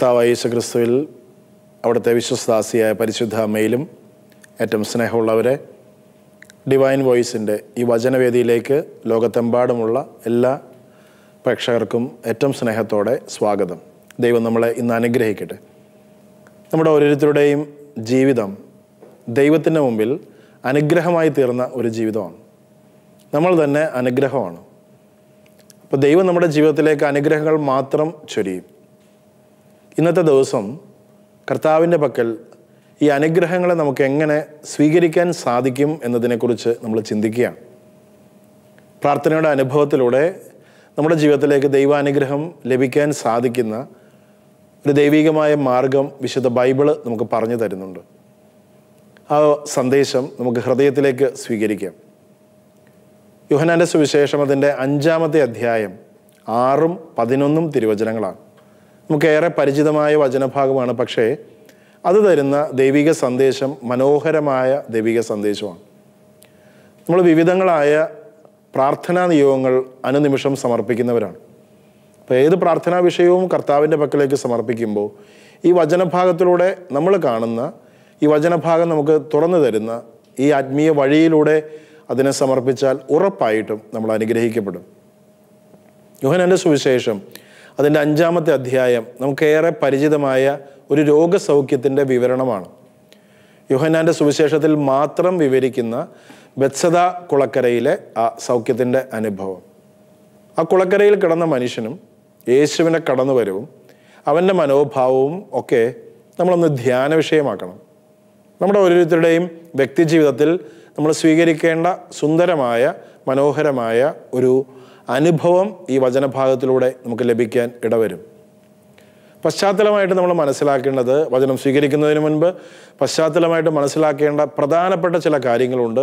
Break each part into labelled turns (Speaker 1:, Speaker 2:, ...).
Speaker 1: കർത്താവായ യേശു ക്രിസ്തുവിൽ അവിടുത്തെ വിശ്വസ്താസിയായ പരിശുദ്ധ അമ്മയിലും ഏറ്റവും സ്നേഹമുള്ളവരെ ഡിവൈൻ വോയിസിൻ്റെ ഈ വചനവേദിയിലേക്ക് ലോകത്തെമ്പാടുമുള്ള എല്ലാ പ്രേക്ഷകർക്കും ഏറ്റവും സ്നേഹത്തോടെ സ്വാഗതം ദൈവം നമ്മളെ ഇന്ന് അനുഗ്രഹിക്കട്ടെ നമ്മുടെ ഓരോരുത്തരുടെയും ജീവിതം ദൈവത്തിൻ്റെ മുമ്പിൽ അനുഗ്രഹമായി തീർന്ന ഒരു ജീവിതമാണ് നമ്മൾ തന്നെ അനുഗ്രഹമാണ് അപ്പോൾ ദൈവം നമ്മുടെ ജീവിതത്തിലേക്ക് അനുഗ്രഹങ്ങൾ മാത്രം ചൊരിയും ഇന്നത്തെ ദിവസം കർത്താവിൻ്റെ പക്കൽ ഈ അനുഗ്രഹങ്ങളെ നമുക്ക് എങ്ങനെ സ്വീകരിക്കാൻ സാധിക്കും എന്നതിനെക്കുറിച്ച് നമ്മൾ ചിന്തിക്കുകയാണ് പ്രാർത്ഥനയുടെ അനുഭവത്തിലൂടെ നമ്മുടെ ജീവിതത്തിലേക്ക് ദൈവാനുഗ്രഹം ലഭിക്കാൻ സാധിക്കുന്ന ഒരു ദൈവികമായ മാർഗം വിശുദ്ധ ബൈബിള് നമുക്ക് പറഞ്ഞു തരുന്നുണ്ട് ആ സന്ദേശം നമുക്ക് ഹൃദയത്തിലേക്ക് സ്വീകരിക്കാം യുഹനാൻ്റെ സുവിശേഷം അതിൻ്റെ അഞ്ചാമത്തെ അധ്യായം ആറും പതിനൊന്നും തിരുവചനങ്ങളാണ് നമുക്കേറെ പരിചിതമായ വചനഭാഗമാണ് പക്ഷേ അത് തരുന്ന ദൈവിക സന്ദേശം മനോഹരമായ ദൈവിക സന്ദേശമാണ് നമ്മൾ വിവിധങ്ങളായ പ്രാർത്ഥനാ നിയോഗങ്ങൾ അനുനിമിഷം സമർപ്പിക്കുന്നവരാണ് അപ്പോൾ ഏത് പ്രാർത്ഥനാ വിഷയവും കർത്താവിൻ്റെ പക്കലേക്ക് സമർപ്പിക്കുമ്പോൾ ഈ വചനഭാഗത്തിലൂടെ നമ്മൾ കാണുന്ന ഈ വചനഭാഗം നമുക്ക് തുറന്നു തരുന്ന ഈ ആത്മീയ വഴിയിലൂടെ അതിനെ സമർപ്പിച്ചാൽ ഉറപ്പായിട്ടും നമ്മൾ അനുഗ്രഹിക്കപ്പെടും യോഹനൻ്റെ സുവിശേഷം അതിൻ്റെ അഞ്ചാമത്തെ അധ്യായം നമുക്കേറെ പരിചിതമായ ഒരു രോഗസൗഖ്യത്തിൻ്റെ വിവരണമാണ് യോഹന്നാൻ്റെ സുവിശേഷത്തിൽ മാത്രം വിവരിക്കുന്ന ബത്സത കുളക്കരയിലെ ആ സൗഖ്യത്തിൻ്റെ അനുഭവം ആ കുളക്കരയിൽ കിടന്ന മനുഷ്യനും യേശുവിനെ കടന്നുവരവും അവൻ്റെ മനോഭാവവും ഒക്കെ നമ്മളൊന്ന് ധ്യാന വിഷയമാക്കണം നമ്മുടെ ഓരോരുത്തരുടെയും വ്യക്തിജീവിതത്തിൽ നമ്മൾ സ്വീകരിക്കേണ്ട സുന്ദരമായ മനോഹരമായ ഒരു അനുഭവം ഈ വചനഭാഗത്തിലൂടെ നമുക്ക് ലഭിക്കാൻ ഇടവരും പശ്ചാത്തലമായിട്ട് നമ്മൾ മനസ്സിലാക്കേണ്ടത് വചനം സ്വീകരിക്കുന്നതിന് മുൻപ് പശ്ചാത്തലമായിട്ട് മനസ്സിലാക്കേണ്ട പ്രധാനപ്പെട്ട ചില കാര്യങ്ങളുണ്ട്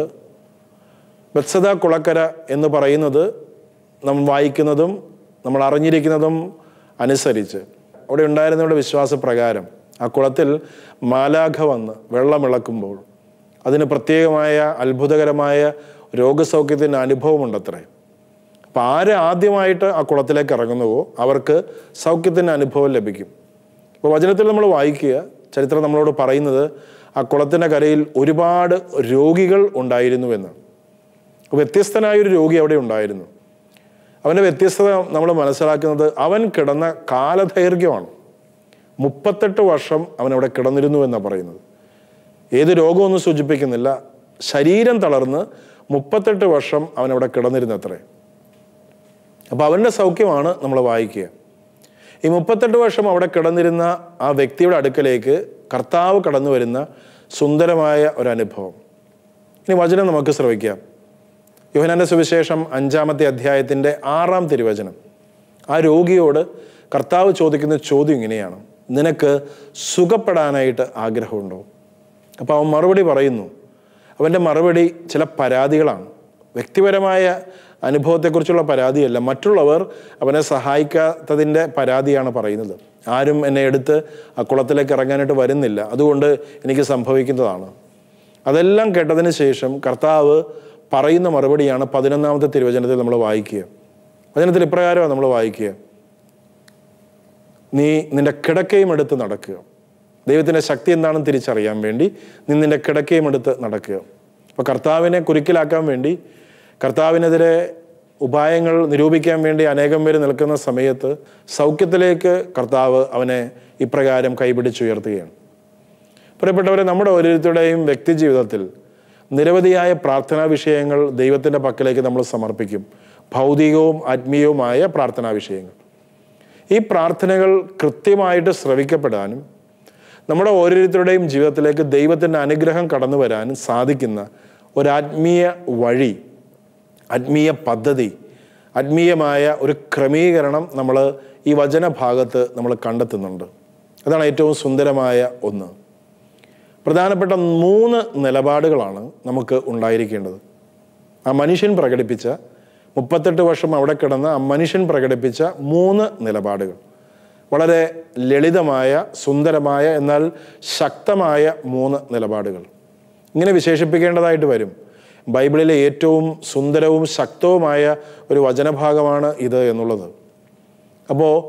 Speaker 1: ബത്സദ കുളക്കര എന്ന് പറയുന്നത് നമ്മൾ വായിക്കുന്നതും നമ്മൾ അറിഞ്ഞിരിക്കുന്നതും അനുസരിച്ച് അവിടെ ഉണ്ടായിരുന്നവരുടെ വിശ്വാസപ്രകാരം ആ കുളത്തിൽ മാലാഖ വന്ന് വെള്ളമിളക്കുമ്പോൾ അതിന് പ്രത്യേകമായ അത്ഭുതകരമായ രോഗസൗഖ്യത്തിൻ്റെ അനുഭവമുണ്ടത്രേ അപ്പം ആര് ആദ്യമായിട്ട് ആ കുളത്തിലേക്ക് ഇറങ്ങുന്നുവോ അവർക്ക് സൗഖ്യത്തിൻ്റെ അനുഭവം ലഭിക്കും അപ്പോൾ വചനത്തിൽ നമ്മൾ വായിക്കുക ചരിത്രം നമ്മളോട് പറയുന്നത് ആ കുളത്തിൻ്റെ കരയിൽ ഒരുപാട് രോഗികൾ ഉണ്ടായിരുന്നുവെന്ന് വ്യത്യസ്തനായ ഒരു രോഗി അവിടെ ഉണ്ടായിരുന്നു അവൻ്റെ വ്യത്യസ്തത നമ്മൾ മനസ്സിലാക്കുന്നത് അവൻ കിടന്ന കാലദൈർഘ്യമാണ് മുപ്പത്തെട്ട് വർഷം അവൻ അവിടെ കിടന്നിരുന്നു എന്നാണ് പറയുന്നത് ഏത് രോഗമൊന്നും സൂചിപ്പിക്കുന്നില്ല ശരീരം തളർന്ന് മുപ്പത്തെട്ട് വർഷം അവൻ അവിടെ കിടന്നിരുന്നത്രേ അപ്പോൾ അവൻ്റെ സൗഖ്യമാണ് നമ്മൾ വായിക്കുക ഈ മുപ്പത്തെട്ട് വർഷം അവിടെ കിടന്നിരുന്ന ആ വ്യക്തിയുടെ അടുക്കലേക്ക് കർത്താവ് കടന്നു വരുന്ന സുന്ദരമായ ഒരു അനുഭവം ഇനി വചനം നമുക്ക് ശ്രവിക്കാം യോഹനാന്റെ സുവിശേഷം അഞ്ചാമത്തെ അധ്യായത്തിൻ്റെ ആറാം തിരുവചനം ആ രോഗിയോട് കർത്താവ് ചോദിക്കുന്ന ചോദ്യം ഇങ്ങനെയാണ് നിനക്ക് സുഖപ്പെടാനായിട്ട് ആഗ്രഹമുണ്ടോ അപ്പോൾ അവൻ മറുപടി പറയുന്നു അവൻ്റെ മറുപടി ചില പരാതികളാണ് വ്യക്തിപരമായ അനുഭവത്തെക്കുറിച്ചുള്ള പരാതിയല്ല മറ്റുള്ളവർ അവനെ സഹായിക്കാത്തതിൻ്റെ പരാതിയാണ് പറയുന്നത് ആരും എന്നെ എടുത്ത് ആ കുളത്തിലേക്ക് ഇറങ്ങാനായിട്ട് വരുന്നില്ല അതുകൊണ്ട് എനിക്ക് സംഭവിക്കുന്നതാണ് അതെല്ലാം കേട്ടതിന് ശേഷം കർത്താവ് പറയുന്ന മറുപടിയാണ് പതിനൊന്നാമത്തെ തിരുവചനത്തിൽ നമ്മൾ വായിക്കുക വചനത്തിൽ ഇപ്രകാരമാണ് നമ്മൾ വായിക്കുക നീ നിന്റെ കിടക്കയും എടുത്ത് നടക്കുക ദൈവത്തിൻ്റെ ശക്തി എന്താണെന്ന് തിരിച്ചറിയാൻ വേണ്ടി നീ നിന്റെ കിടക്കയും എടുത്ത് നടക്കുക അപ്പോൾ കർത്താവിനെ കുരുക്കിലാക്കാൻ വേണ്ടി കർത്താവിനെതിരെ ഉപായങ്ങൾ നിരൂപിക്കാൻ വേണ്ടി അനേകം പേര് നിൽക്കുന്ന സമയത്ത് സൗഖ്യത്തിലേക്ക് കർത്താവ് അവനെ ഇപ്രകാരം കൈപിടിച്ചുയർത്തുകയാണ് പ്രിയപ്പെട്ടവരെ നമ്മുടെ ഓരോരുത്തരുടെയും വ്യക്തി ജീവിതത്തിൽ നിരവധിയായ പ്രാർത്ഥനാ വിഷയങ്ങൾ ദൈവത്തിൻ്റെ പക്കലേക്ക് നമ്മൾ സമർപ്പിക്കും ഭൗതികവും ആത്മീയവുമായ പ്രാർത്ഥനാ വിഷയങ്ങൾ ഈ പ്രാർത്ഥനകൾ കൃത്യമായിട്ട് ശ്രവിക്കപ്പെടാനും നമ്മുടെ ഓരോരുത്തരുടെയും ജീവിതത്തിലേക്ക് ദൈവത്തിൻ്റെ അനുഗ്രഹം കടന്നു വരാനും സാധിക്കുന്ന ഒരാത്മീയ വഴി ആത്മീയ പദ്ധതി ആത്മീയമായ ഒരു ക്രമീകരണം നമ്മൾ ഈ വചനഭാഗത്ത് നമ്മൾ കണ്ടെത്തുന്നുണ്ട് അതാണ് ഏറ്റവും സുന്ദരമായ ഒന്ന് പ്രധാനപ്പെട്ട മൂന്ന് നിലപാടുകളാണ് നമുക്ക് ഉണ്ടായിരിക്കേണ്ടത് ആ മനുഷ്യൻ പ്രകടിപ്പിച്ച മുപ്പത്തെട്ട് വർഷം അവിടെ കിടന്ന ആ മനുഷ്യൻ പ്രകടിപ്പിച്ച മൂന്ന് നിലപാടുകൾ വളരെ ലളിതമായ സുന്ദരമായ എന്നാൽ ശക്തമായ മൂന്ന് നിലപാടുകൾ ഇങ്ങനെ വിശേഷിപ്പിക്കേണ്ടതായിട്ട് വരും ബൈബിളിലെ ഏറ്റവും സുന്ദരവും ശക്തവുമായ ഒരു വചനഭാഗമാണ് ഇത് എന്നുള്ളത് അപ്പോൾ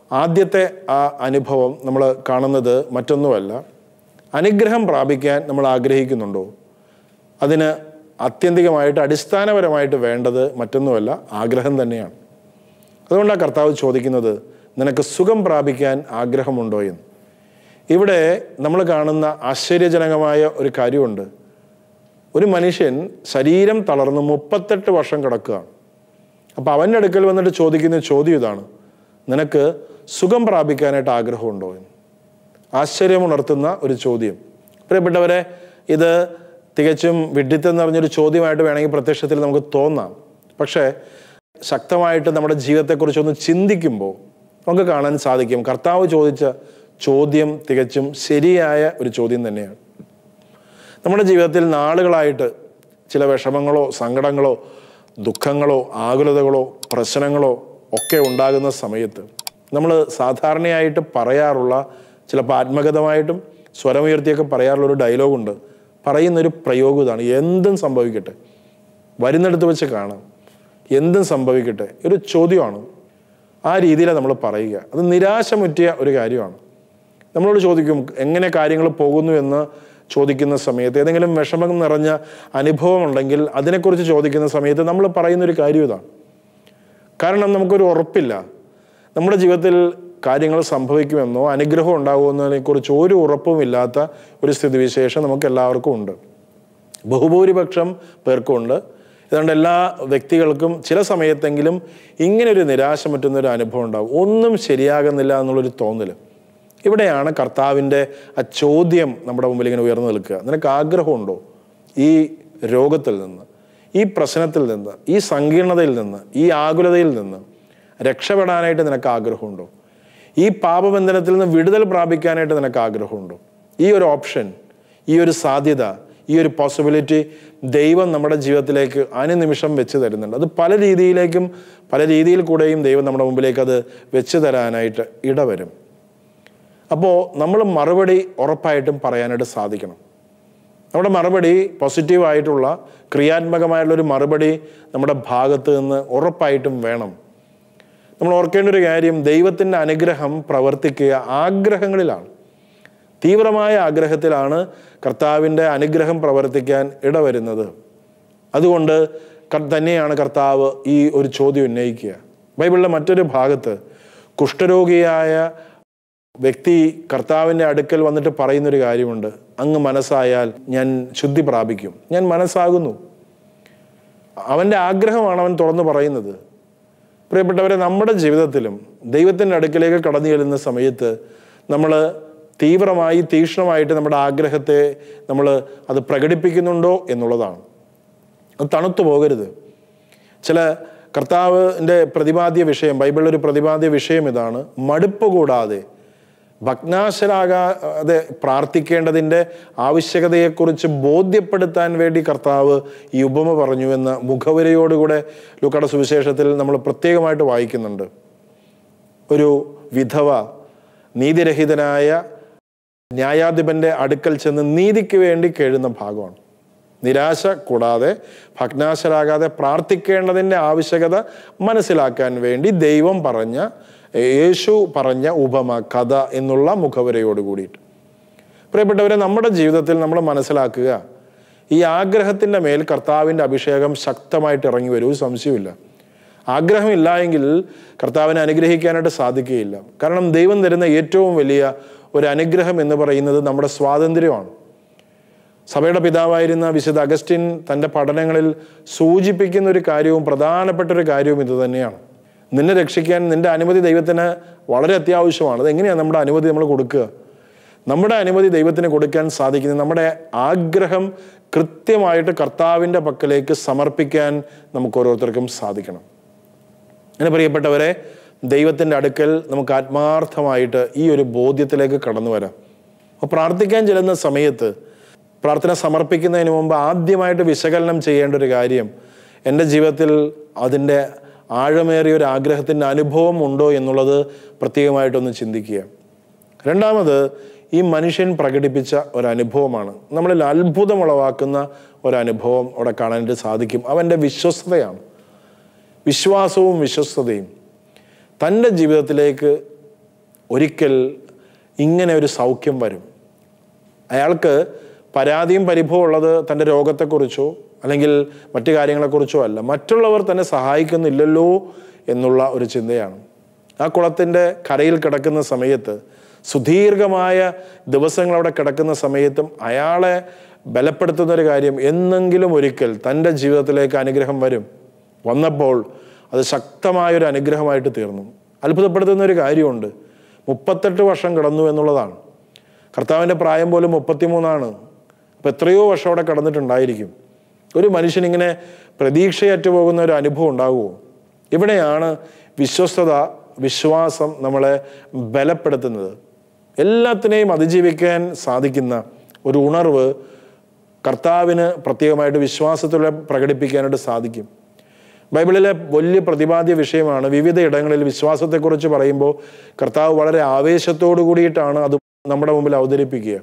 Speaker 1: ആദ്യത്തെ ആ അനുഭവം നമ്മൾ കാണുന്നത് മറ്റൊന്നുമല്ല അനുഗ്രഹം പ്രാപിക്കാൻ നമ്മൾ ആഗ്രഹിക്കുന്നുണ്ടോ അതിന് ആത്യന്തികമായിട്ട് അടിസ്ഥാനപരമായിട്ട് വേണ്ടത് മറ്റൊന്നുമല്ല ആഗ്രഹം തന്നെയാണ് അതുകൊണ്ടാണ് കർത്താവ് ചോദിക്കുന്നത് നിനക്ക് സുഖം പ്രാപിക്കാൻ ആഗ്രഹമുണ്ടോ എന്ന് ഇവിടെ നമ്മൾ കാണുന്ന ആശ്ചര്യജനകമായ ഒരു കാര്യമുണ്ട് ഒരു മനുഷ്യൻ ശരീരം തളർന്ന് മുപ്പത്തെട്ട് വർഷം കിടക്കുകയാണ് അപ്പോൾ അവൻ്റെ അടുക്കൽ വന്നിട്ട് ചോദിക്കുന്ന ചോദ്യം ഇതാണ് നിനക്ക് സുഖം പ്രാപിക്കാനായിട്ട് ആഗ്രഹമുണ്ടോ എന്ന് ആശ്ചര്യമുണർത്തുന്ന ഒരു ചോദ്യം പ്രിയപ്പെട്ടവരെ ഇത് തികച്ചും വിഡ്ഢിത്തം നിറഞ്ഞൊരു ചോദ്യമായിട്ട് വേണമെങ്കിൽ പ്രത്യക്ഷത്തിൽ നമുക്ക് തോന്നാം പക്ഷേ ശക്തമായിട്ട് നമ്മുടെ ജീവിതത്തെക്കുറിച്ചൊന്ന് ചിന്തിക്കുമ്പോൾ നമുക്ക് കാണാൻ സാധിക്കും കർത്താവ് ചോദിച്ച ചോദ്യം തികച്ചും ശരിയായ ഒരു ചോദ്യം തന്നെയാണ് നമ്മുടെ ജീവിതത്തിൽ നാളുകളായിട്ട് ചില വിഷമങ്ങളോ സങ്കടങ്ങളോ ദുഃഖങ്ങളോ ആകുലതകളോ പ്രശ്നങ്ങളോ ഒക്കെ ഉണ്ടാകുന്ന സമയത്ത് നമ്മൾ സാധാരണയായിട്ട് പറയാറുള്ള ചിലപ്പോൾ ആത്മഗതമായിട്ടും സ്വരമുയർത്തിയൊക്കെ പറയാറുള്ള ഒരു ഡയലോഗുണ്ട് പറയുന്നൊരു പ്രയോഗം ഇതാണ് എന്തും സംഭവിക്കട്ടെ വരുന്നിടത്ത് വെച്ച് കാണാം എന്തും സംഭവിക്കട്ടെ ഒരു ചോദ്യമാണ് ആ രീതിയിലാണ് നമ്മൾ പറയുക അത് നിരാശമുറ്റിയ ഒരു കാര്യമാണ് നമ്മളോട് ചോദിക്കും എങ്ങനെ കാര്യങ്ങൾ പോകുന്നു എന്ന് ചോദിക്കുന്ന സമയത്ത് ഏതെങ്കിലും വിഷമം നിറഞ്ഞ അനുഭവം ഉണ്ടെങ്കിൽ അതിനെക്കുറിച്ച് ചോദിക്കുന്ന സമയത്ത് നമ്മൾ പറയുന്നൊരു കാര്യം ഇതാണ് കാരണം നമുക്കൊരു ഉറപ്പില്ല നമ്മുടെ ജീവിതത്തിൽ കാര്യങ്ങൾ സംഭവിക്കുമെന്നോ അനുഗ്രഹം ഉണ്ടാകുമെന്നതിനെക്കുറിച്ച് ഒരു ഉറപ്പുമില്ലാത്ത ഒരു സ്ഥിതിവിശേഷം നമുക്ക് എല്ലാവർക്കും ഉണ്ട് ബഹുഭൂരിപക്ഷം പേർക്കുണ്ട് ഏതാണ്ട് എല്ലാ വ്യക്തികൾക്കും ചില സമയത്തെങ്കിലും ഇങ്ങനെ ഒരു നിരാശ പറ്റുന്ന ഒരു അനുഭവം ഉണ്ടാകും ഒന്നും ശരിയാകുന്നില്ല എന്നുള്ളൊരു തോന്നൽ ഇവിടെയാണ് കർത്താവിൻ്റെ ആ ചോദ്യം നമ്മുടെ മുമ്പിൽ ഇങ്ങനെ ഉയർന്നു നിൽക്കുക നിനക്ക് ആഗ്രഹമുണ്ടോ ഈ രോഗത്തിൽ നിന്ന് ഈ പ്രശ്നത്തിൽ നിന്ന് ഈ സങ്കീർണതയിൽ നിന്ന് ഈ ആകുലതയിൽ നിന്ന് രക്ഷപ്പെടാനായിട്ട് നിനക്ക് ആഗ്രഹമുണ്ടോ ഈ പാപബന്ധനത്തിൽ നിന്ന് വിടുതൽ പ്രാപിക്കാനായിട്ട് നിനക്ക് ആഗ്രഹമുണ്ടോ ഈ ഒരു ഓപ്ഷൻ ഈ ഒരു സാധ്യത ഈ ഒരു പോസിബിലിറ്റി ദൈവം നമ്മുടെ ജീവിതത്തിലേക്ക് അനുനിമിഷം വെച്ച് തരുന്നുണ്ട് അത് പല രീതിയിലേക്കും പല രീതിയിൽ കൂടെയും ദൈവം നമ്മുടെ മുമ്പിലേക്ക് അത് വെച്ച് തരാനായിട്ട് ഇടവരും അപ്പോൾ നമ്മൾ മറുപടി ഉറപ്പായിട്ടും പറയാനായിട്ട് സാധിക്കണം നമ്മുടെ മറുപടി പോസിറ്റീവായിട്ടുള്ള ക്രിയാത്മകമായിട്ടുള്ള ഒരു മറുപടി നമ്മുടെ ഭാഗത്ത് നിന്ന് ഉറപ്പായിട്ടും വേണം നമ്മൾ ഓർക്കേണ്ട ഒരു കാര്യം ദൈവത്തിൻ്റെ അനുഗ്രഹം പ്രവർത്തിക്കുക ആഗ്രഹങ്ങളിലാണ് തീവ്രമായ ആഗ്രഹത്തിലാണ് കർത്താവിൻ്റെ അനുഗ്രഹം പ്രവർത്തിക്കാൻ ഇടവരുന്നത് അതുകൊണ്ട് ക- തന്നെയാണ് കർത്താവ് ഈ ഒരു ചോദ്യം ഉന്നയിക്കുക ബൈബിളിലെ മറ്റൊരു ഭാഗത്ത് കുഷ്ഠരോഗിയായ വ്യക്തി കർത്താവിൻ്റെ അടുക്കൽ വന്നിട്ട് പറയുന്നൊരു കാര്യമുണ്ട് അങ്ങ് മനസ്സായാൽ ഞാൻ ശുദ്ധി പ്രാപിക്കും ഞാൻ മനസ്സാകുന്നു അവൻ്റെ ആഗ്രഹമാണ് അവൻ തുറന്നു പറയുന്നത് പ്രിയപ്പെട്ടവരെ നമ്മുടെ ജീവിതത്തിലും ദൈവത്തിൻ്റെ അടുക്കലേക്ക് കടന്നു ചെല്ലുന്ന സമയത്ത് നമ്മൾ തീവ്രമായി തീക്ഷ്ണമായിട്ട് നമ്മുടെ ആഗ്രഹത്തെ നമ്മൾ അത് പ്രകടിപ്പിക്കുന്നുണ്ടോ എന്നുള്ളതാണ് അത് തണുത്തു പോകരുത് ചില കർത്താവിൻ്റെ പ്രതിപാദ്യ വിഷയം ബൈബിളിൽ ഒരു പ്രതിപാദ്യ വിഷയം ഇതാണ് മടുപ്പ് കൂടാതെ ഭഗ്നാശരാകാതെ പ്രാർത്ഥിക്കേണ്ടതിൻ്റെ ആവശ്യകതയെക്കുറിച്ച് ബോധ്യപ്പെടുത്താൻ വേണ്ടി കർത്താവ് ഈ ഉപമ പറഞ്ഞു എന്ന മുഖവരയോടുകൂടെ ലൂക്കട സുവിശേഷത്തിൽ നമ്മൾ പ്രത്യേകമായിട്ട് വായിക്കുന്നുണ്ട് ഒരു വിധവ നീതിരഹിതനായ ന്യായാധിപന്റെ അടുക്കൽ ചെന്ന് നീതിക്ക് വേണ്ടി കേഴുന്ന ഭാഗമാണ് നിരാശ കൂടാതെ ഭഗ്നാശരാകാതെ പ്രാർത്ഥിക്കേണ്ടതിൻ്റെ ആവശ്യകത മനസ്സിലാക്കാൻ വേണ്ടി ദൈവം പറഞ്ഞ യേശു പറഞ്ഞ ഉപമ കഥ എന്നുള്ള മുഖവരയോട് കൂടിയിട്ട് പ്രിയപ്പെട്ടവരെ നമ്മുടെ ജീവിതത്തിൽ നമ്മൾ മനസ്സിലാക്കുക ഈ ആഗ്രഹത്തിൻ്റെ മേൽ കർത്താവിൻ്റെ അഭിഷേകം ശക്തമായിട്ട് ഇറങ്ങി വരും ഒരു സംശയമില്ല ആഗ്രഹമില്ല എങ്കിൽ കർത്താവിനെ അനുഗ്രഹിക്കാനായിട്ട് സാധിക്കുകയില്ല കാരണം ദൈവം തരുന്ന ഏറ്റവും വലിയ ഒരു അനുഗ്രഹം എന്ന് പറയുന്നത് നമ്മുടെ സ്വാതന്ത്ര്യമാണ് സഭയുടെ പിതാവായിരുന്ന വിശുദ്ധ അഗസ്റ്റിൻ തൻ്റെ പഠനങ്ങളിൽ സൂചിപ്പിക്കുന്ന ഒരു കാര്യവും പ്രധാനപ്പെട്ട ഒരു കാര്യവും ഇത് തന്നെയാണ് നിന്നെ രക്ഷിക്കാൻ നിന്റെ അനുമതി ദൈവത്തിന് വളരെ അത്യാവശ്യമാണ് അത് എങ്ങനെയാണ് നമ്മുടെ അനുമതി നമ്മൾ കൊടുക്കുക നമ്മുടെ അനുമതി ദൈവത്തിന് കൊടുക്കാൻ സാധിക്കുന്നത് നമ്മുടെ ആഗ്രഹം കൃത്യമായിട്ട് കർത്താവിൻ്റെ പക്കലേക്ക് സമർപ്പിക്കാൻ നമുക്ക് ഓരോരുത്തർക്കും സാധിക്കണം അങ്ങനെ പ്രിയപ്പെട്ടവരെ ദൈവത്തിൻ്റെ അടുക്കൽ നമുക്ക് ആത്മാർത്ഥമായിട്ട് ഈ ഒരു ബോധ്യത്തിലേക്ക് കടന്നു വരാം അപ്പോൾ പ്രാർത്ഥിക്കാൻ ചെല്ലുന്ന സമയത്ത് പ്രാർത്ഥന സമർപ്പിക്കുന്നതിന് മുമ്പ് ആദ്യമായിട്ട് വിശകലനം ചെയ്യേണ്ട ഒരു കാര്യം എൻ്റെ ജീവിതത്തിൽ അതിൻ്റെ ആഴമേറിയ ഒരു ആഗ്രഹത്തിൻ്റെ അനുഭവം ഉണ്ടോ എന്നുള്ളത് പ്രത്യേകമായിട്ടൊന്ന് ചിന്തിക്കുക രണ്ടാമത് ഈ മനുഷ്യൻ പ്രകടിപ്പിച്ച ഒരു അനുഭവമാണ് നമ്മളിൽ അത്ഭുതമുളവാക്കുന്ന ഒരു അനുഭവം അവിടെ കാണാനായിട്ട് സാധിക്കും അവൻ്റെ വിശ്വസ്തതയാണ് വിശ്വാസവും വിശ്വസ്തതയും തൻ്റെ ജീവിതത്തിലേക്ക് ഒരിക്കൽ ഇങ്ങനെ ഒരു സൗഖ്യം വരും അയാൾക്ക് പരാതിയും പരിഭവം ഉള്ളത് തൻ്റെ രോഗത്തെക്കുറിച്ചോ അല്ലെങ്കിൽ മറ്റു കാര്യങ്ങളെക്കുറിച്ചോ അല്ല മറ്റുള്ളവർ തന്നെ സഹായിക്കുന്നില്ലല്ലോ എന്നുള്ള ഒരു ചിന്തയാണ് ആ കുളത്തിൻ്റെ കരയിൽ കിടക്കുന്ന സമയത്ത് സുദീർഘമായ ദിവസങ്ങൾ അവിടെ കിടക്കുന്ന സമയത്തും അയാളെ ബലപ്പെടുത്തുന്ന ഒരു കാര്യം എന്നെങ്കിലും ഒരിക്കൽ തൻ്റെ ജീവിതത്തിലേക്ക് അനുഗ്രഹം വരും വന്നപ്പോൾ അത് ശക്തമായൊരു അനുഗ്രഹമായിട്ട് തീർന്നു അത്ഭുതപ്പെടുത്തുന്ന ഒരു കാര്യമുണ്ട് മുപ്പത്തെട്ട് വർഷം കിടന്നു എന്നുള്ളതാണ് കർത്താവിൻ്റെ പ്രായം പോലും മുപ്പത്തിമൂന്നാണ് അപ്പം എത്രയോ വർഷം അവിടെ കടന്നിട്ടുണ്ടായിരിക്കും ഒരു മനുഷ്യനിങ്ങനെ പ്രതീക്ഷയറ്റു പോകുന്ന ഒരു അനുഭവം ഉണ്ടാകുമോ ഇവിടെയാണ് വിശ്വസ്തത വിശ്വാസം നമ്മളെ ബലപ്പെടുത്തുന്നത് എല്ലാത്തിനെയും അതിജീവിക്കാൻ സാധിക്കുന്ന ഒരു ഉണർവ് കർത്താവിന് പ്രത്യേകമായിട്ട് വിശ്വാസത്തിലൂടെ പ്രകടിപ്പിക്കാനായിട്ട് സാധിക്കും ബൈബിളിലെ വലിയ പ്രതിപാദ്യ വിഷയമാണ് വിവിധ ഇടങ്ങളിൽ വിശ്വാസത്തെക്കുറിച്ച് പറയുമ്പോൾ കർത്താവ് വളരെ ആവേശത്തോടു കൂടിയിട്ടാണ് അത് നമ്മുടെ മുമ്പിൽ അവതരിപ്പിക്കുക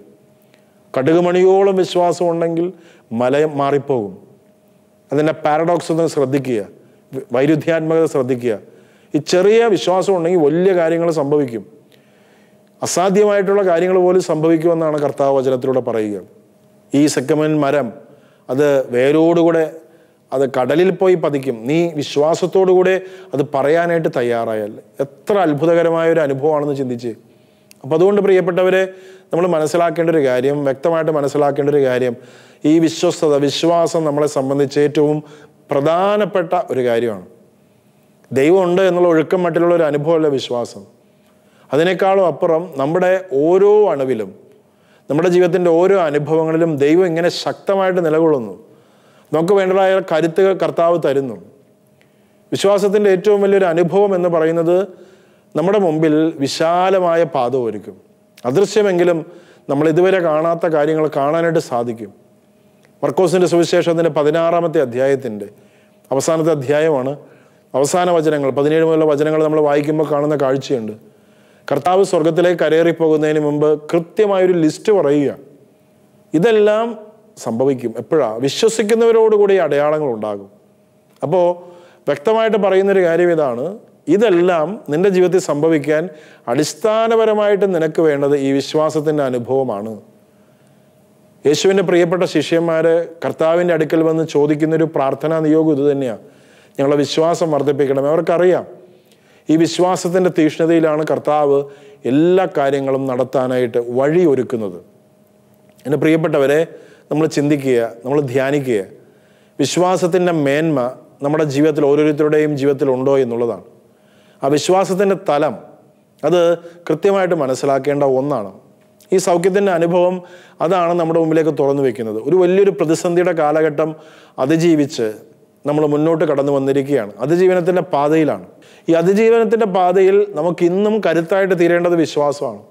Speaker 1: കടുകുമണിയോളം വിശ്വാസം ഉണ്ടെങ്കിൽ മല മാറിപ്പോകും അതിൻ്റെ പാരഡോക്സ് ഒന്ന് ശ്രദ്ധിക്കുക വൈ- വൈരുദ്ധ്യാത്മകത ശ്രദ്ധിക്കുക ഈ ചെറിയ വിശ്വാസം ഉണ്ടെങ്കിൽ വലിയ കാര്യങ്ങൾ സംഭവിക്കും അസാധ്യമായിട്ടുള്ള കാര്യങ്ങൾ പോലും സംഭവിക്കുമെന്നാണ് കർത്താവ് വചനത്തിലൂടെ പറയുക ഈ സെക്കമൻ മരം അത് വേരോടുകൂടെ അത് കടലിൽ പോയി പതിക്കും നീ വിശ്വാസത്തോടു കൂടെ അത് പറയാനായിട്ട് തയ്യാറായാൽ എത്ര അത്ഭുതകരമായ ഒരു അനുഭവമാണെന്ന് ചിന്തിച്ച് അപ്പം അതുകൊണ്ട് പ്രിയപ്പെട്ടവരെ നമ്മൾ മനസ്സിലാക്കേണ്ട ഒരു കാര്യം വ്യക്തമായിട്ട് മനസ്സിലാക്കേണ്ട ഒരു കാര്യം ഈ വിശ്വസ്തത വിശ്വാസം നമ്മളെ സംബന്ധിച്ച് ഏറ്റവും പ്രധാനപ്പെട്ട ഒരു കാര്യമാണ് ദൈവമുണ്ട് എന്നുള്ള ഒഴുക്കം മട്ടിലുള്ള ഒരു അനുഭവമല്ല വിശ്വാസം അതിനേക്കാളും അപ്പുറം നമ്മുടെ ഓരോ അണുവിലും നമ്മുടെ ജീവിതത്തിൻ്റെ ഓരോ അനുഭവങ്ങളിലും ദൈവം ഇങ്ങനെ ശക്തമായിട്ട് നിലകൊള്ളുന്നു നമുക്ക് വേണ്ടതായ കരുത്ത് കർത്താവ് തരുന്നു വിശ്വാസത്തിൻ്റെ ഏറ്റവും വലിയൊരു അനുഭവം എന്ന് പറയുന്നത് നമ്മുടെ മുമ്പിൽ വിശാലമായ പാത ഒരുക്കും അദൃശ്യമെങ്കിലും നമ്മൾ ഇതുവരെ കാണാത്ത കാര്യങ്ങൾ കാണാനായിട്ട് സാധിക്കും മർക്കോസിൻ്റെ സുവിശേഷത്തിൻ്റെ പതിനാറാമത്തെ അധ്യായത്തിൻ്റെ അവസാനത്തെ അധ്യായമാണ് അവസാന വചനങ്ങൾ പതിനേഴ് മുതലുള്ള വചനങ്ങൾ നമ്മൾ വായിക്കുമ്പോൾ കാണുന്ന കാഴ്ചയുണ്ട് കർത്താവ് സ്വർഗത്തിലേക്ക് കരയേറി പോകുന്നതിന് മുമ്പ് കൃത്യമായൊരു ലിസ്റ്റ് പറയുക ഇതെല്ലാം സംഭവിക്കും എപ്പോഴാ വിശ്വസിക്കുന്നവരോടുകൂടി ഈ അടയാളങ്ങൾ ഉണ്ടാകും അപ്പോൾ വ്യക്തമായിട്ട് പറയുന്നൊരു കാര്യം ഇതാണ് ഇതെല്ലാം നിന്റെ ജീവിതത്തിൽ സംഭവിക്കാൻ അടിസ്ഥാനപരമായിട്ട് നിനക്ക് വേണ്ടത് ഈ വിശ്വാസത്തിൻ്റെ അനുഭവമാണ് യേശുവിൻ്റെ പ്രിയപ്പെട്ട ശിഷ്യന്മാര് കർത്താവിൻ്റെ അടുക്കൽ വന്ന് ചോദിക്കുന്നൊരു പ്രാർത്ഥനാ നിയോഗം ഇത് തന്നെയാണ് ഞങ്ങളെ വിശ്വാസം വർദ്ധിപ്പിക്കണം അവർക്കറിയാം ഈ വിശ്വാസത്തിൻ്റെ തീഷ്ണതയിലാണ് കർത്താവ് എല്ലാ കാര്യങ്ങളും നടത്താനായിട്ട് വഴി ഒരുക്കുന്നത് എൻ്റെ പ്രിയപ്പെട്ടവരെ നമ്മൾ ചിന്തിക്കുക നമ്മൾ ധ്യാനിക്കുക വിശ്വാസത്തിൻ്റെ മേന്മ നമ്മുടെ ജീവിതത്തിൽ ഓരോരുത്തരുടെയും ജീവിതത്തിൽ ഉണ്ടോ എന്നുള്ളതാണ് ആ വിശ്വാസത്തിൻ്റെ തലം അത് കൃത്യമായിട്ട് മനസ്സിലാക്കേണ്ട ഒന്നാണ് ഈ സൗഖ്യത്തിൻ്റെ അനുഭവം അതാണ് നമ്മുടെ മുമ്പിലേക്ക് തുറന്നു വെക്കുന്നത് ഒരു വലിയൊരു പ്രതിസന്ധിയുടെ കാലഘട്ടം അതിജീവിച്ച് നമ്മൾ മുന്നോട്ട് കടന്നു വന്നിരിക്കുകയാണ് അതിജീവനത്തിൻ്റെ പാതയിലാണ് ഈ അതിജീവനത്തിൻ്റെ പാതയിൽ നമുക്ക് ഇന്നും കരുത്തായിട്ട് തീരേണ്ടത് വിശ്വാസമാണ്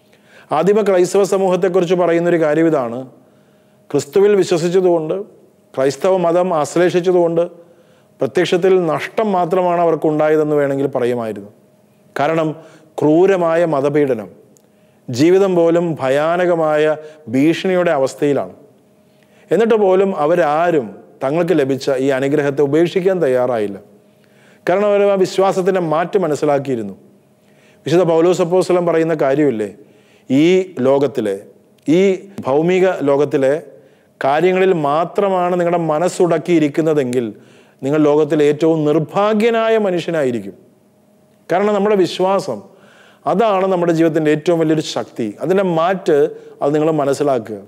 Speaker 1: ആദിമ ക്രൈസ്തവ സമൂഹത്തെക്കുറിച്ച് പറയുന്നൊരു കാര്യം ഇതാണ് ക്രിസ്തുവിൽ വിശ്വസിച്ചതുകൊണ്ട് ക്രൈസ്തവ മതം ആശ്ലേഷിച്ചതുകൊണ്ട് പ്രത്യക്ഷത്തിൽ നഷ്ടം മാത്രമാണ് അവർക്കുണ്ടായതെന്ന് വേണമെങ്കിൽ പറയുമായിരുന്നു കാരണം ക്രൂരമായ മതപീഡനം ജീവിതം പോലും ഭയാനകമായ ഭീഷണിയുടെ അവസ്ഥയിലാണ് എന്നിട്ട് പോലും അവരാരും തങ്ങൾക്ക് ലഭിച്ച ഈ അനുഗ്രഹത്തെ ഉപേക്ഷിക്കാൻ തയ്യാറായില്ല കാരണം അവർ ആ വിശ്വാസത്തിൻ്റെ മാറ്റ് മനസ്സിലാക്കിയിരുന്നു വിശുദ്ധ പൗലോസപ്പോസ്ലം പറയുന്ന കാര്യമില്ലേ ഈ ലോകത്തിലെ ഈ ഭൗമിക ലോകത്തിലെ കാര്യങ്ങളിൽ മാത്രമാണ് നിങ്ങളുടെ മനസ്സുടക്കിയിരിക്കുന്നതെങ്കിൽ നിങ്ങൾ ലോകത്തിലെ ഏറ്റവും നിർഭാഗ്യനായ മനുഷ്യനായിരിക്കും കാരണം നമ്മുടെ വിശ്വാസം അതാണ് നമ്മുടെ ജീവിതത്തിൻ്റെ ഏറ്റവും വലിയൊരു ശക്തി അതിൻ്റെ മാറ്റ് അത് നിങ്ങൾ മനസ്സിലാക്കുക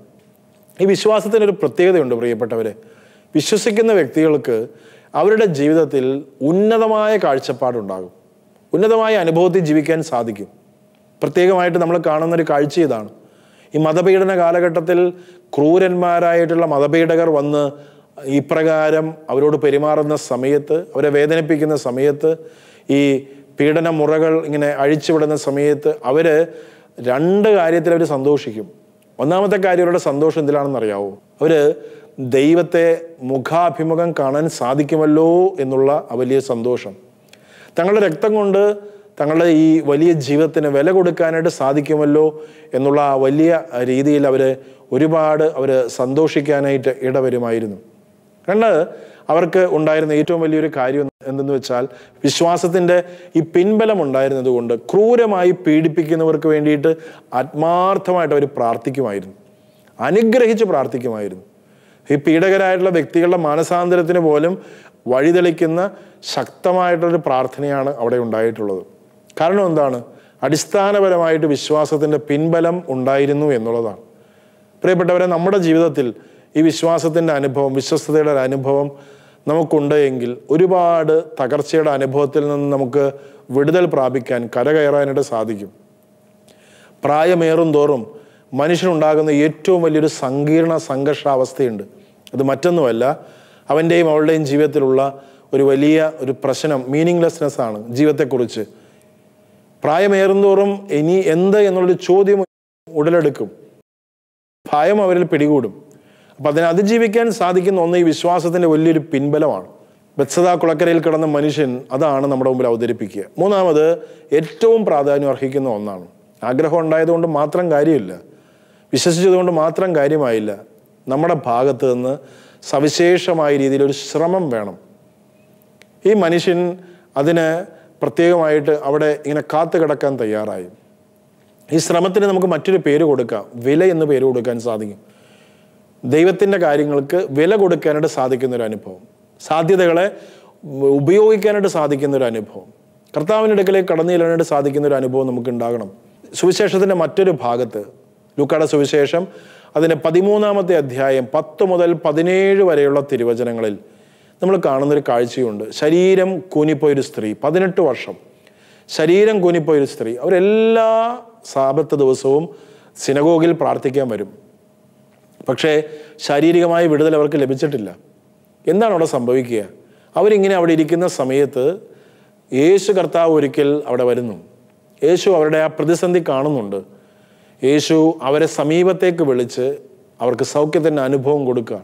Speaker 1: ഈ വിശ്വാസത്തിനൊരു പ്രത്യേകതയുണ്ട് പ്രിയപ്പെട്ടവരെ വിശ്വസിക്കുന്ന വ്യക്തികൾക്ക് അവരുടെ ജീവിതത്തിൽ ഉന്നതമായ കാഴ്ചപ്പാടുണ്ടാകും ഉന്നതമായ അനുഭവത്തിൽ ജീവിക്കാൻ സാധിക്കും പ്രത്യേകമായിട്ട് നമ്മൾ കാണുന്ന ഒരു കാഴ്ച ഇതാണ് ഈ മതപീഡന കാലഘട്ടത്തിൽ ക്രൂരന്മാരായിട്ടുള്ള മതപീഡകർ വന്ന് ഇപ്രകാരം അവരോട് പെരുമാറുന്ന സമയത്ത് അവരെ വേദനിപ്പിക്കുന്ന സമയത്ത് ഈ പീഡന മുറകൾ ഇങ്ങനെ അഴിച്ചുവിടുന്ന സമയത്ത് അവർ രണ്ട് കാര്യത്തിൽ അവർ സന്തോഷിക്കും ഒന്നാമത്തെ കാര്യം അവരുടെ സന്തോഷം എന്തിലാണെന്ന് അറിയാവോ അവർ ദൈവത്തെ മുഖാഭിമുഖം കാണാൻ സാധിക്കുമല്ലോ എന്നുള്ള ആ വലിയ സന്തോഷം തങ്ങളുടെ രക്തം കൊണ്ട് തങ്ങളുടെ ഈ വലിയ ജീവിതത്തിന് വില കൊടുക്കാനായിട്ട് സാധിക്കുമല്ലോ എന്നുള്ള ആ വലിയ രീതിയിൽ അവർ ഒരുപാട് അവർ സന്തോഷിക്കാനായിട്ട് ഇടവരുമായിരുന്നു രണ്ട് അവർക്ക് ഉണ്ടായിരുന്ന ഏറ്റവും വലിയൊരു കാര്യം എന്തെന്ന് വെച്ചാൽ വിശ്വാസത്തിൻ്റെ ഈ പിൻബലം ഉണ്ടായിരുന്നത് കൊണ്ട് ക്രൂരമായി പീഡിപ്പിക്കുന്നവർക്ക് വേണ്ടിയിട്ട് ആത്മാർത്ഥമായിട്ട് അവർ പ്രാർത്ഥിക്കുമായിരുന്നു അനുഗ്രഹിച്ച് പ്രാർത്ഥിക്കുമായിരുന്നു ഈ പീഡകരായിട്ടുള്ള വ്യക്തികളുടെ മാനസാന്തരത്തിന് പോലും വഴിതെളിക്കുന്ന ശക്തമായിട്ടുള്ളൊരു പ്രാർത്ഥനയാണ് അവിടെ ഉണ്ടായിട്ടുള്ളത് കാരണം എന്താണ് അടിസ്ഥാനപരമായിട്ട് വിശ്വാസത്തിൻ്റെ പിൻബലം ഉണ്ടായിരുന്നു എന്നുള്ളതാണ് പ്രിയപ്പെട്ടവരെ നമ്മുടെ ജീവിതത്തിൽ ഈ വിശ്വാസത്തിൻ്റെ അനുഭവം വിശ്വസ്തതയുടെ ഒരു അനുഭവം നമുക്കുണ്ട് എങ്കിൽ ഒരുപാട് തകർച്ചയുടെ അനുഭവത്തിൽ നിന്ന് നമുക്ക് വിടുതൽ പ്രാപിക്കാൻ കരകയറാനായിട്ട് സാധിക്കും പ്രായമേറും തോറും മനുഷ്യനുണ്ടാകുന്ന ഏറ്റവും വലിയൊരു സങ്കീർണ സംഘർഷാവസ്ഥയുണ്ട് അത് മറ്റൊന്നുമല്ല അവൻ്റെയും അവളുടെയും ജീവിതത്തിലുള്ള ഒരു വലിയ ഒരു പ്രശ്നം മീനിങ്ലെസ്നെസ് ആണ് ജീവിതത്തെക്കുറിച്ച് പ്രായമേറുന്തോറും ഇനി എന്ത് എന്നുള്ളൊരു ചോദ്യം ഉടലെടുക്കും ഭയം അവരിൽ പിടികൂടും അപ്പം അതിനെ അതിജീവിക്കാൻ സാധിക്കുന്ന ഒന്ന് ഈ വിശ്വാസത്തിൻ്റെ വലിയൊരു പിൻബലമാണ് ബത്സത കുളക്കരയിൽ കിടന്ന മനുഷ്യൻ അതാണ് നമ്മുടെ മുമ്പിൽ അവതരിപ്പിക്കുക മൂന്നാമത് ഏറ്റവും പ്രാധാന്യം അർഹിക്കുന്ന ഒന്നാണ് ആഗ്രഹം ഉണ്ടായതുകൊണ്ട് മാത്രം കാര്യമില്ല വിശ്വസിച്ചതുകൊണ്ട് മാത്രം കാര്യമായില്ല നമ്മുടെ ഭാഗത്ത് നിന്ന് സവിശേഷമായ രീതിയിൽ ഒരു ശ്രമം വേണം ഈ മനുഷ്യൻ അതിന് പ്രത്യേകമായിട്ട് അവിടെ ഇങ്ങനെ കാത്തു കിടക്കാൻ തയ്യാറായി ഈ ശ്രമത്തിന് നമുക്ക് മറ്റൊരു പേര് കൊടുക്കാം വില എന്ന് പേര് കൊടുക്കാൻ സാധിക്കും ദൈവത്തിൻ്റെ കാര്യങ്ങൾക്ക് വില കൊടുക്കാനായിട്ട് സാധിക്കുന്ന ഒരു അനുഭവം സാധ്യതകളെ ഉപയോഗിക്കാനായിട്ട് സാധിക്കുന്ന ഒരു അനുഭവം കർത്താവിൻ്റെ അടുക്കലേക്ക് കടന്നു ചെല്ലാനായിട്ട് സാധിക്കുന്ന ഒരു അനുഭവം നമുക്ക് ഉണ്ടാകണം സുവിശേഷത്തിൻ്റെ മറ്റൊരു ഭാഗത്ത് ലൂക്കാട സുവിശേഷം അതിൻ്റെ പതിമൂന്നാമത്തെ അധ്യായം പത്ത് മുതൽ പതിനേഴ് വരെയുള്ള തിരുവചനങ്ങളിൽ നമ്മൾ കാണുന്നൊരു കാഴ്ചയുണ്ട് ശരീരം കൂനിപ്പോയൊരു സ്ത്രീ പതിനെട്ട് വർഷം ശരീരം കൂനിപ്പോയൊരു സ്ത്രീ അവരെല്ലാ സാപത്ത് ദിവസവും സിനഗോഗിൽ പ്രാർത്ഥിക്കാൻ വരും പക്ഷേ ശാരീരികമായ വിടുതൽ അവർക്ക് ലഭിച്ചിട്ടില്ല എന്താണ് അവിടെ സംഭവിക്കുക അവരിങ്ങനെ അവിടെ ഇരിക്കുന്ന സമയത്ത് യേശു കർത്താവ് ഒരിക്കൽ അവിടെ വരുന്നു യേശു അവരുടെ ആ പ്രതിസന്ധി കാണുന്നുണ്ട് യേശു അവരെ സമീപത്തേക്ക് വിളിച്ച് അവർക്ക് സൗഖ്യത്തിൻ്റെ അനുഭവം കൊടുക്കുകയാണ്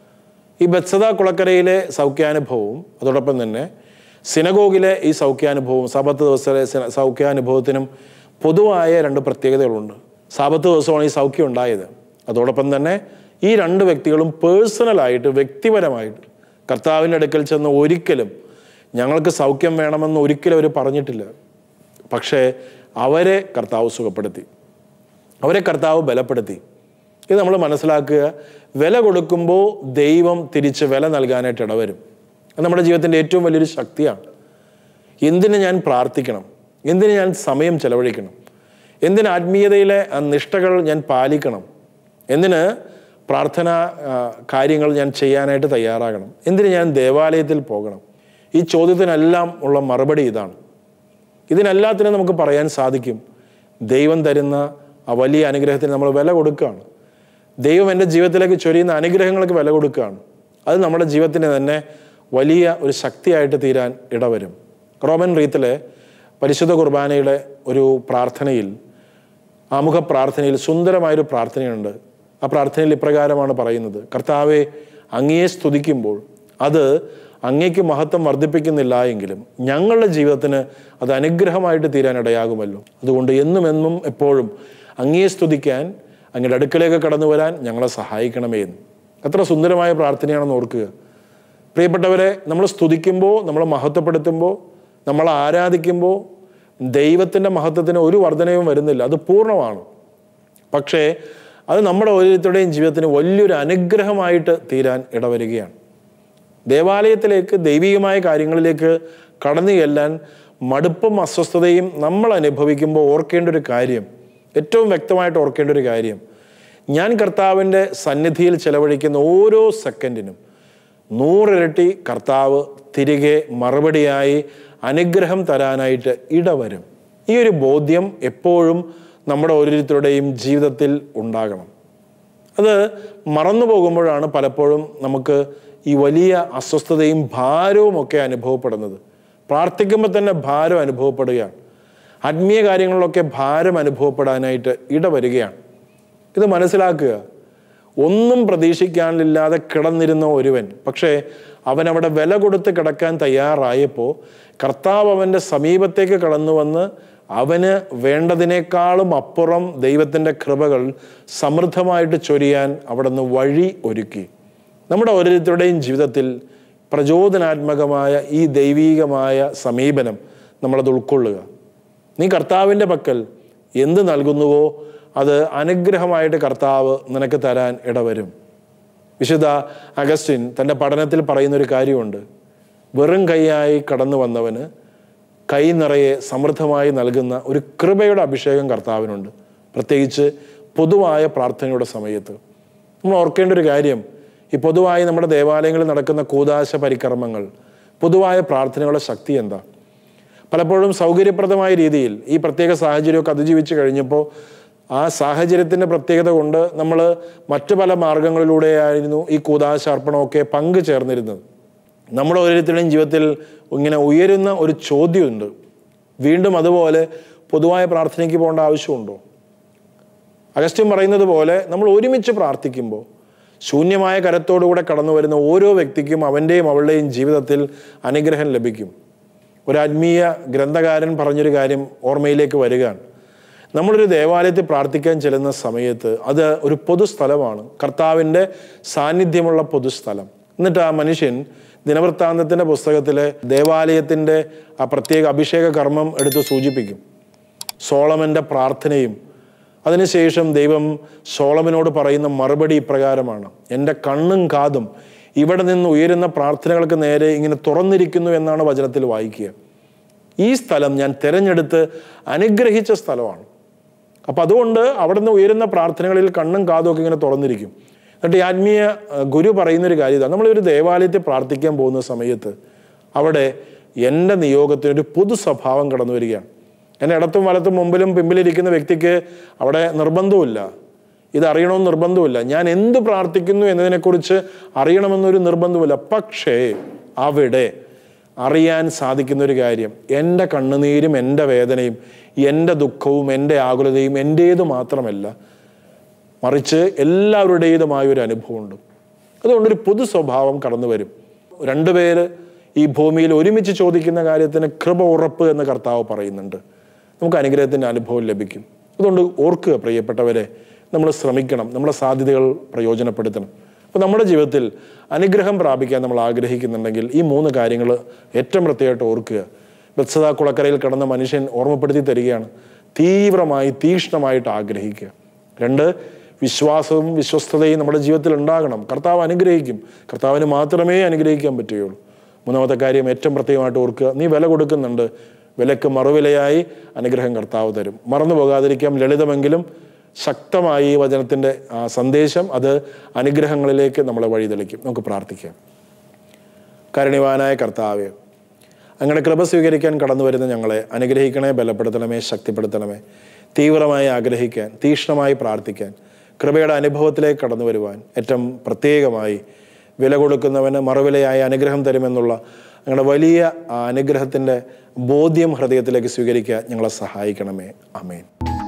Speaker 1: ഈ ബത്സദ കുളക്കരയിലെ സൗഖ്യാനുഭവവും അതോടൊപ്പം തന്നെ സിനഗോഗിലെ ഈ സൗഖ്യാനുഭവവും സാപത്ത് ദിവസത്തിലെ സി- സൗഖ്യാനുഭവത്തിനും പൊതുവായ രണ്ട് പ്രത്യേകതകളുണ്ട് സാപത്ത് ദിവസമാണ് ഈ സൗഖ്യം ഉണ്ടായത് അതോടൊപ്പം തന്നെ ഈ രണ്ട് വ്യക്തികളും പേഴ്സണലായിട്ട് വ്യക്തിപരമായിട്ട് കർത്താവിൻ്റെ അടുക്കൽ ചെന്ന് ഒരിക്കലും ഞങ്ങൾക്ക് സൗഖ്യം വേണമെന്ന് ഒരിക്കലും അവർ പറഞ്ഞിട്ടില്ല പക്ഷേ അവരെ കർത്താവ് സുഖപ്പെടുത്തി അവരെ കർത്താവ് ബലപ്പെടുത്തി ഇത് നമ്മൾ മനസ്സിലാക്കുക വില കൊടുക്കുമ്പോൾ ദൈവം തിരിച്ച് വില നൽകാനായിട്ട് ഇടവരും അത് നമ്മുടെ ജീവിതത്തിൻ്റെ ഏറ്റവും വലിയൊരു ശക്തിയാണ് എന്തിന് ഞാൻ പ്രാർത്ഥിക്കണം എന്തിന് ഞാൻ സമയം ചെലവഴിക്കണം എന്തിന് ആത്മീയതയിലെ ആ നിഷ്ഠകൾ ഞാൻ പാലിക്കണം എന്തിന് പ്രാർത്ഥന ആ, കാര്യങ്ങൾ ഞാൻ ചെയ്യാനായിട്ട് തയ്യാറാകണം എന്തിന് ഞാൻ ദേവാലയത്തിൽ പോകണം ഈ ചോദ്യത്തിനെല്ലാം ഉള്ള മറുപടി ഇതാണ് ഇതിനെല്ലാത്തിനും നമുക്ക് പറയാൻ സാധിക്കും ദൈവം തരുന്ന ആ വലിയ അനുഗ്രഹത്തിന് നമ്മൾ വില കൊടുക്കുകയാണ് ദൈവം എൻ്റെ ജീവിതത്തിലേക്ക് ചൊരിയുന്ന അനുഗ്രഹങ്ങൾക്ക് വില കൊടുക്കുകയാണ് അത് നമ്മുടെ ജീവിതത്തിന് തന്നെ വലിയ ഒരു ശക്തിയായിട്ട് തീരാൻ ഇടവരും റോമൻ റീത്തിലെ പരിശുദ്ധ കുർബാനയുടെ ഒരു പ്രാർത്ഥനയിൽ ആമുഖ പ്രാർത്ഥനയിൽ സുന്ദരമായൊരു പ്രാർത്ഥനയുണ്ട് ആ പ്രാർത്ഥനയിൽ ഇപ്രകാരമാണ് പറയുന്നത് കർത്താവെ അങ്ങയെ സ്തുതിക്കുമ്പോൾ അത് അങ്ങേക്ക് മഹത്വം വർദ്ധിപ്പിക്കുന്നില്ല എങ്കിലും ഞങ്ങളുടെ ജീവിതത്തിന് അത് അനുഗ്രഹമായിട്ട് തീരാൻ ഇടയാകുമല്ലോ അതുകൊണ്ട് എന്നും എന്നും എപ്പോഴും അങ്ങയെ സ്തുതിക്കാൻ അങ്ങയുടെ അടുക്കലേക്ക് കടന്നു വരാൻ ഞങ്ങളെ സഹായിക്കണമേ എന്ന് എത്ര സുന്ദരമായ പ്രാർത്ഥനയാണെന്ന് ഓർക്കുക പ്രിയപ്പെട്ടവരെ നമ്മൾ സ്തുതിക്കുമ്പോൾ നമ്മൾ മഹത്വപ്പെടുത്തുമ്പോൾ നമ്മൾ ആരാധിക്കുമ്പോൾ ദൈവത്തിൻ്റെ മഹത്വത്തിന് ഒരു വർധനയും വരുന്നില്ല അത് പൂർണ്ണമാണ് പക്ഷേ അത് നമ്മുടെ ഓരോരുത്തരുടെയും ജീവിതത്തിന് വലിയൊരു അനുഗ്രഹമായിട്ട് തീരാൻ ഇടവരികയാണ് ദേവാലയത്തിലേക്ക് ദൈവികമായ കാര്യങ്ങളിലേക്ക് കടന്നു ചെല്ലാൻ മടുപ്പും അസ്വസ്ഥതയും നമ്മൾ അനുഭവിക്കുമ്പോൾ ഓർക്കേണ്ട ഒരു കാര്യം ഏറ്റവും വ്യക്തമായിട്ട് ഓർക്കേണ്ട ഒരു കാര്യം ഞാൻ കർത്താവിൻ്റെ സന്നിധിയിൽ ചെലവഴിക്കുന്ന ഓരോ സെക്കൻഡിനും നൂറിരട്ടി കർത്താവ് തിരികെ മറുപടിയായി അനുഗ്രഹം തരാനായിട്ട് ഇടവരും ഈ ഒരു ബോധ്യം എപ്പോഴും നമ്മുടെ ഓരോരുത്തരുടെയും ജീവിതത്തിൽ ഉണ്ടാകണം അത് മറന്നു പോകുമ്പോഴാണ് പലപ്പോഴും നമുക്ക് ഈ വലിയ അസ്വസ്ഥതയും ഭാരവും ഒക്കെ അനുഭവപ്പെടുന്നത് പ്രാർത്ഥിക്കുമ്പോൾ തന്നെ ഭാരം അനുഭവപ്പെടുകയാണ് ആത്മീയ കാര്യങ്ങളിലൊക്കെ ഭാരം അനുഭവപ്പെടാനായിട്ട് ഇടവരികയാണ് ഇത് മനസ്സിലാക്കുക ഒന്നും പ്രതീക്ഷിക്കാനില്ലാതെ കിടന്നിരുന്ന ഒരുവൻ പക്ഷേ അവൻ അവിടെ വില കൊടുത്ത് കിടക്കാൻ തയ്യാറായപ്പോൾ കർത്താവ് അവൻ്റെ സമീപത്തേക്ക് കടന്നു വന്ന് അവന് വേണ്ടതിനേക്കാളും അപ്പുറം ദൈവത്തിൻ്റെ കൃപകൾ സമൃദ്ധമായിട്ട് ചൊരിയാൻ അവിടെ നിന്ന് വഴി ഒരുക്കി നമ്മുടെ ഓരോരുത്തരുടെയും ജീവിതത്തിൽ പ്രചോദനാത്മകമായ ഈ ദൈവീകമായ സമീപനം നമ്മളത് ഉൾക്കൊള്ളുക നീ കർത്താവിൻ്റെ പക്കൽ എന്ത് നൽകുന്നുവോ അത് അനുഗ്രഹമായിട്ട് കർത്താവ് നിനക്ക് തരാൻ ഇടവരും വിശുദ്ധ അഗസ്റ്റിൻ തൻ്റെ പഠനത്തിൽ പറയുന്നൊരു കാര്യമുണ്ട് വെറും കൈയായി കടന്നു വന്നവന് കൈ നിറയെ സമൃദ്ധമായി നൽകുന്ന ഒരു കൃപയുടെ അഭിഷേകം കർത്താവിനുണ്ട് പ്രത്യേകിച്ച് പൊതുവായ പ്രാർത്ഥനയുടെ സമയത്ത് നമ്മൾ ഓർക്കേണ്ട ഒരു കാര്യം ഈ പൊതുവായി നമ്മുടെ ദേവാലയങ്ങളിൽ നടക്കുന്ന കൂതാശ പരിക്രമങ്ങൾ പൊതുവായ പ്രാർത്ഥനകളുടെ ശക്തി എന്താ പലപ്പോഴും സൗകര്യപ്രദമായ രീതിയിൽ ഈ പ്രത്യേക സാഹചര്യമൊക്കെ അതിജീവിച്ച് കഴിഞ്ഞപ്പോൾ ആ സാഹചര്യത്തിൻ്റെ പ്രത്യേകത കൊണ്ട് നമ്മൾ മറ്റു പല മാർഗങ്ങളിലൂടെയായിരുന്നു ഈ കൂതാശാർപ്പണമൊക്കെ പങ്കു ചേർന്നിരുന്നത് നമ്മുടെ ഓരോരുത്തരുടെയും ജീവിതത്തിൽ ഇങ്ങനെ ഉയരുന്ന ഒരു ചോദ്യമുണ്ട് വീണ്ടും അതുപോലെ പൊതുവായ പ്രാർത്ഥനയ്ക്ക് പോകേണ്ട ആവശ്യമുണ്ടോ അഗസ്റ്റിൻ പറയുന്നത് പോലെ നമ്മൾ ഒരുമിച്ച് പ്രാർത്ഥിക്കുമ്പോൾ ശൂന്യമായ കരത്തോടുകൂടെ കടന്നു വരുന്ന ഓരോ വ്യക്തിക്കും അവൻ്റെയും അവളുടെയും ജീവിതത്തിൽ അനുഗ്രഹം ലഭിക്കും ഒരു ആത്മീയ ഗ്രന്ഥകാരൻ പറഞ്ഞൊരു കാര്യം ഓർമ്മയിലേക്ക് വരികയാണ് നമ്മളൊരു ദേവാലയത്തിൽ പ്രാർത്ഥിക്കാൻ ചെല്ലുന്ന സമയത്ത് അത് ഒരു പൊതുസ്ഥലമാണ് കർത്താവിൻ്റെ സാന്നിധ്യമുള്ള പൊതുസ്ഥലം എന്നിട്ട് ആ മനുഷ്യൻ ദിനവൃത്താന്തത്തിൻ്റെ പുസ്തകത്തിലെ ദേവാലയത്തിൻ്റെ ആ പ്രത്യേക അഭിഷേക കർമ്മം എടുത്ത് സൂചിപ്പിക്കും സോളമൻ്റെ പ്രാർത്ഥനയും അതിനുശേഷം ദൈവം സോളമനോട് പറയുന്ന മറുപടി ഇപ്രകാരമാണ് എൻ്റെ കണ്ണും കാതും ഇവിടെ നിന്ന് ഉയരുന്ന പ്രാർത്ഥനകൾക്ക് നേരെ ഇങ്ങനെ തുറന്നിരിക്കുന്നു എന്നാണ് വചനത്തിൽ വായിക്കുക ഈ സ്ഥലം ഞാൻ തിരഞ്ഞെടുത്ത് അനുഗ്രഹിച്ച സ്ഥലമാണ് അപ്പം അതുകൊണ്ട് അവിടെ നിന്ന് ഉയരുന്ന പ്രാർത്ഥനകളിൽ കണ്ണും കാതും ഒക്കെ ഇങ്ങനെ തുറന്നിരിക്കും എന്നിട്ട് ഈ ആത്മീയ അഹ്, ഗുരു പറയുന്നൊരു കാര്യം ഇതാണ് നമ്മളൊരു ദേവാലയത്തിൽ പ്രാർത്ഥിക്കാൻ പോകുന്ന സമയത്ത് അവിടെ എൻ്റെ നിയോഗത്തിനൊരു പൊതു സ്വഭാവം കടന്നു വരികയാണ് എൻ്റെ ഇടത്തും വലത്തും മുമ്പിലും പിമ്പിലിരിക്കുന്ന വ്യക്തിക്ക് അവിടെ നിർബന്ധമില്ല ഇത് അറിയണമെന്ന് നിർബന്ധമില്ല ഞാൻ എന്ത് പ്രാർത്ഥിക്കുന്നു എന്നതിനെക്കുറിച്ച് അറിയണമെന്നൊരു നിർബന്ധമില്ല പക്ഷേ അവിടെ അറിയാൻ സാധിക്കുന്ന ഒരു കാര്യം എൻ്റെ കണ്ണുനീരും എൻ്റെ വേദനയും എൻ്റെ ദുഃഖവും എൻ്റെ ആകുലതയും എൻ്റേത് മാത്രമല്ല മറിച്ച് എല്ലാവരുടേതുമായ ഒരു അനുഭവമുണ്ട് അതുകൊണ്ടൊരു പൊതു സ്വഭാവം കടന്നു വരും രണ്ടുപേര് ഈ ഭൂമിയിൽ ഒരുമിച്ച് ചോദിക്കുന്ന കാര്യത്തിന് കൃപ ഉറപ്പ് എന്ന് കർത്താവ് പറയുന്നുണ്ട് നമുക്ക് അനുഗ്രഹത്തിൻ്റെ അനുഭവം ലഭിക്കും അതുകൊണ്ട് ഓർക്കുക പ്രിയപ്പെട്ടവരെ നമ്മൾ ശ്രമിക്കണം നമ്മുടെ സാധ്യതകൾ പ്രയോജനപ്പെടുത്തണം അപ്പോൾ നമ്മുടെ ജീവിതത്തിൽ അനുഗ്രഹം പ്രാപിക്കാൻ നമ്മൾ ആഗ്രഹിക്കുന്നുണ്ടെങ്കിൽ ഈ മൂന്ന് കാര്യങ്ങൾ ഏറ്റവും പ്രത്യേകമായിട്ട് ഓർക്കുക ബത്സദ കുളക്കരയിൽ കിടന്ന മനുഷ്യൻ ഓർമ്മപ്പെടുത്തി തരികയാണ് തീവ്രമായി തീക്ഷ്ണമായിട്ട് ആഗ്രഹിക്കുക രണ്ട് വിശ്വാസവും വിശ്വസ്തതയും നമ്മുടെ ജീവിതത്തിൽ ഉണ്ടാകണം കർത്താവ് അനുഗ്രഹിക്കും കർത്താവിന് മാത്രമേ അനുഗ്രഹിക്കാൻ പറ്റുകയുള്ളൂ മൂന്നാമത്തെ കാര്യം ഏറ്റവും പ്രത്യേകമായിട്ട് ഓർക്കുക നീ വില കൊടുക്കുന്നുണ്ട് വിലക്ക് മറുവിലയായി അനുഗ്രഹം കർത്താവ് തരും മറന്നു പോകാതിരിക്കാം ലളിതമെങ്കിലും ശക്തമായി ഈ വചനത്തിൻ്റെ ആ സന്ദേശം അത് അനുഗ്രഹങ്ങളിലേക്ക് നമ്മളെ വഴിതെളിക്കും നമുക്ക് പ്രാർത്ഥിക്കാം കരുണിവാനായ കർത്താവേ അങ്ങയുടെ കൃപ സ്വീകരിക്കാൻ കടന്നു വരുന്ന ഞങ്ങളെ അനുഗ്രഹിക്കണേ ബലപ്പെടുത്തണമേ ശക്തിപ്പെടുത്തണമേ തീവ്രമായി ആഗ്രഹിക്കാൻ തീക്ഷ്ണമായി പ്രാർത്ഥിക്കാൻ കൃപയുടെ അനുഭവത്തിലേക്ക് കടന്നു വരുവാൻ ഏറ്റവും പ്രത്യേകമായി വില കൊടുക്കുന്നവന് മറുവിലയായ അനുഗ്രഹം തരുമെന്നുള്ള ഞങ്ങളുടെ വലിയ ആ അനുഗ്രഹത്തിൻ്റെ ബോധ്യം ഹൃദയത്തിലേക്ക് സ്വീകരിക്കാൻ ഞങ്ങളെ സഹായിക്കണമേ അമേൻ